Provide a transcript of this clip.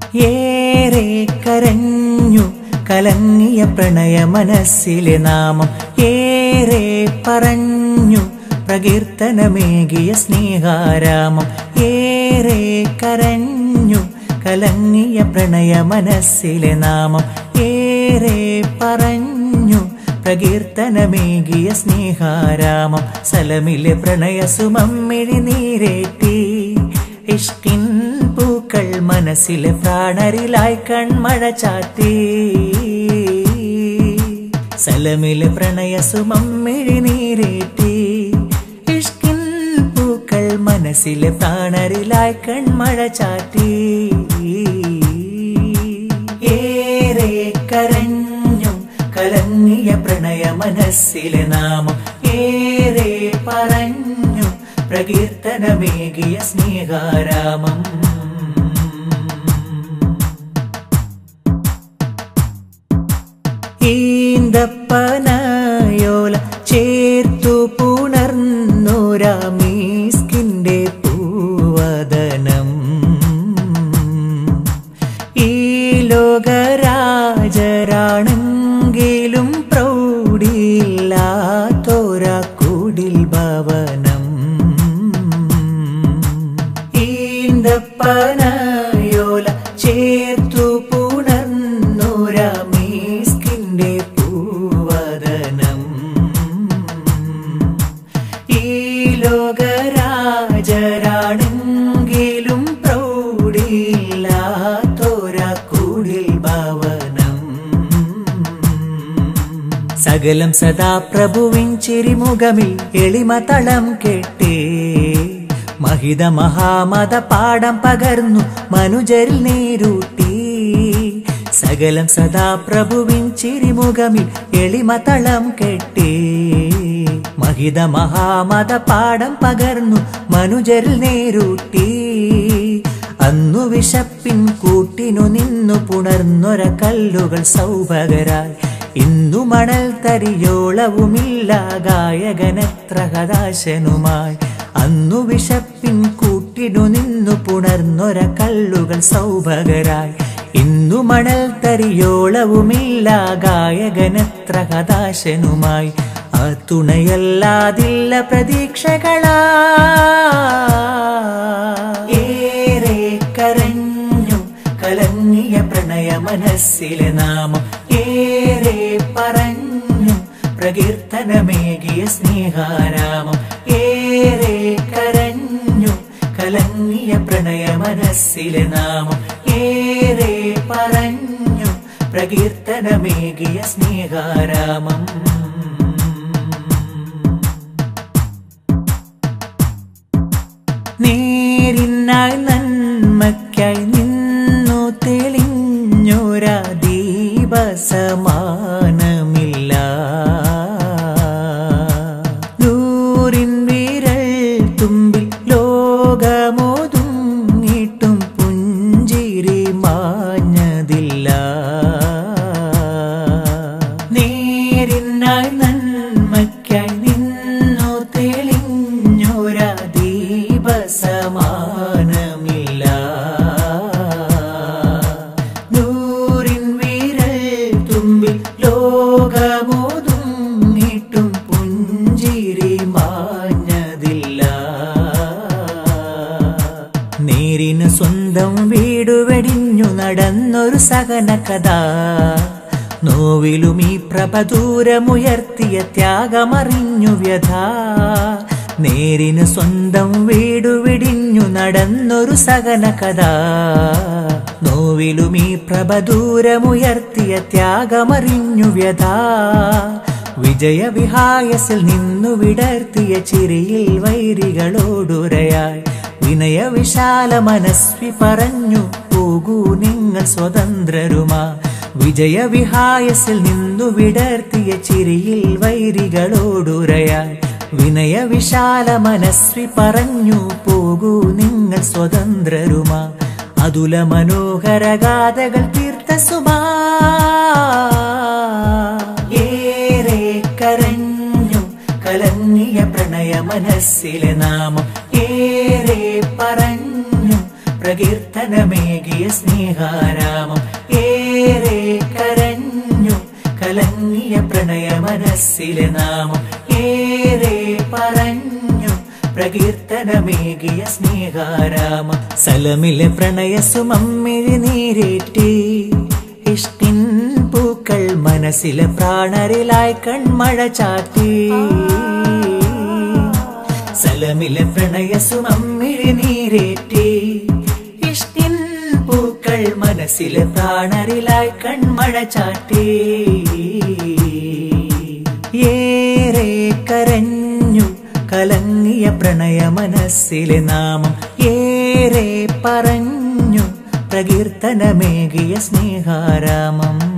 ഏറെ കരഞ്ഞു കലങ്ങിയ പ്രണയ മനസ്സിലെ നാമം ഏറെ പറഞ്ഞു പ്രകീർത്തനമേകിയ സ്നേഹാരാമം ഏറെ കരഞ്ഞു കലങ്ങിയ പ്രണയ മനസ്സിലെ നാമം ഏറെ പറഞ്ഞു പ്രകീർത്തനമേകിയ സ്നേഹാരാമം സലമിലെ പ്രണയസുമമ്മിഴി നീരേറ്റി ഇഷ്കിൻ പൂക്കൾ മനസ്സിലെ പ്രാണരിലായി കൺമഴ ചാത്തി സലമിലെ പ്രണയസുമമ്മിഴി നീരേറ്റി ഇഷ്കിൻ പൂക്കൾ മനസ്സിലെ പ്രാണരിലായി കൺമഴ ചാറ്റി ഏറെ കരഞ്ഞു കലങ്ങിയ പ്രണയ മനസ്സിലെ നാമം ഏറെ പറഞ്ഞു പ്രകീർത്തനമേകിയ സ്നേഹാരാമം ഈന്തപ്പനയോല ചേർത്തു പുണർന്നോരാമീസ്കിന്റെ പൂവദനം ഈ ലോകരാജരാണെങ്കിലും പ്രൗഢിയില്ലാത്തോര കുടിൽ ഭവനം ഈന്തപ്പനയോല ചേർത്തു പുണർന്നോരാമീസ്കിന്റെ പൂവദനം ഈ ലോകരാജരാണെങ്കിലും പ്രൗഢിയില്ലാത്തോര കുടിൽ ഭവനം സകലം സദാ പ്രഭുവിൻ ചിരിമുഖമിൽ എളിമ തളം കെട്ടേ മഹിത മഹാമത പാഠം പകർന്നു മനുജരിൽ നേരൂട്ടി സകലം സദാ പ്രഭുവിൻ ചിരിമുഖമിൽ എളിമ തളം കെട്ടേ മഹിത മഹാമത പാഠം പകർന്നു മനുജരിൽ നേരൂട്ടി അന്നു വിശപ്പിൻ കൂട്ടിനു നിന്നു പുണർന്നൊര കല്ലുകൾ സൗഭകരായി ഇന്നു മണൽ തരിയോളവുമില്ല ഗായകനെത്ര ഹതാശനുമായി അന്നു വിശപ്പിൻ കൂട്ടിനു നിന്നു പുണർന്നൊര കല്ലുകൾ സൗഭകരായി ഇന്നു മണൽ തരിയോളവുമില്ല ഗായകനെത്ര ഹതാശനുമായി ആ തുണയല്ലാതില്ല പ്രതീക്ഷകളാ ഏറെ കരഞ്ഞു കലങ്ങിയ പ്രണയ മനസ്സിലെ നാമം ഏറെ പറഞ്ഞു പ്രകീർത്തനമേകിയ സ്നേഹാരാമം ഏറെ കരഞ്ഞു കലങ്ങിയ പ്രണയ മനസ്സിലെ നാമം ഏറെ പറഞ്ഞു പ്രകീർത്തനമേകിയ സ്നേഹാരാമം നേരിനായി നന്മയ്ക്കായി നിന്നു തെളിഞ്ഞൊരാ ദീപസമാനമില്ല നൂറിൻ വിരൽ തുമ്പിൽ ലോകമോതുങ്ങിട്ടും പുഞ്ചിരി മാഞ്ഞതില്ല നേരിനായി നന്മയ്ക്കായി നിന്നു തെളിഞ്ഞൊരാ ദീപസമാനമില്ല നൂറിൻ വിരൽ തുമ്പിൽ ലോകമോതുങ്ങിട്ടും പുഞ്ചിരി മാഞ്ഞതില്ല നേരിന് സ്വന്തം വീടു വെടിഞ്ഞു നടന്നൊരു സഹന കഥ നോവിലും ഈ പ്രഭ ദൂരമുയർത്തിയ ത്യാഗമറിഞ്ഞു വ്യഥ നേരിന് സ്വന്തം വീടു വെടിഞ്ഞു നടന്നൊരു സഹന കഥ നോവിലും ഈ പ്രഭ ദൂരമുയർത്തിയ ത്യാഗമറിഞ്ഞു വ്യഥ വിജയവിഹായസിൽ നിന്നു വിടർത്തിയ ചിരിയിൽ വൈരികളോടുരയായി വിനയ വിശാല മനസ്വി പറഞ്ഞു പോകൂ നിങ്ങൾ സ്വതന്ത്രരുമാ വിജയവിഹായസിൽ നിന്നു വിടർത്തിയ ചിരിയിൽ വൈരികളോടുരയായി വിനയ വിശാല മനസ്വി പറഞ്ഞു പോകൂ നിങ്ങൾ സ്വതന്ത്രരുമാ അതുല മനോഹര ഗാഥകൾ തീർത്ത സുമാ ഏറെ കരഞ്ഞു കലങ്ങിയ പ്രണയ മനസ്സിലെ നാമം ഏറെ പറഞ്ഞു പ്രകീർത്തനമേകിയ സ്നേഹാരാമം ഏറെ കരഞ്ഞു കലങ്ങിയ പ്രണയ മനസ്സിലെ നാമം ഏറെ പറഞ്ഞു പ്രകീർത്തനമേകിയ സ്നേഹാരാമം സലമിലെ പ്രണയ സുമമ്മിഴി നീരേറ്റി ഇഷ്ടിൻ പൂക്കൾ മനസ്സിലെ പ്രാണരിലായി കൺമഴ ചാട്ടി സലമിലെ പ്രണയ സുമമ്മിഴി നീരേറ്റി ഇഷ്ടിൻ പൂക്കൾ മനസ്സിലെ പ്രാണരിലായി കൺമഴ ചാട്ടി ഏറെ കരഞ്ഞു കലങ്ങിയ പ്രണയ മനസ്സിലെ നാമം ഏറെ പറഞ്ഞു പ്രകീർത്തനമേകിയ സ്നേഹാരാമം